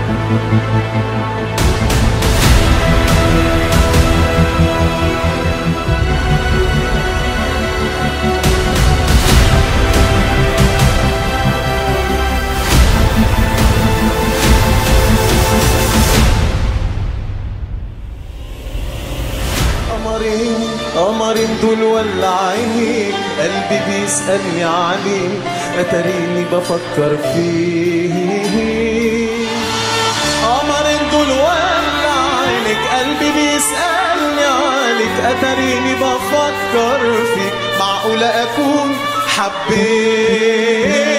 قمرين قمرين دول ولعيني قلبي بيسألني عليك اتريني بفكر فيه قمرين دول ولعينك قلبي بيسألني عليك اتريني بفكر فيك معقولة اكون حبيت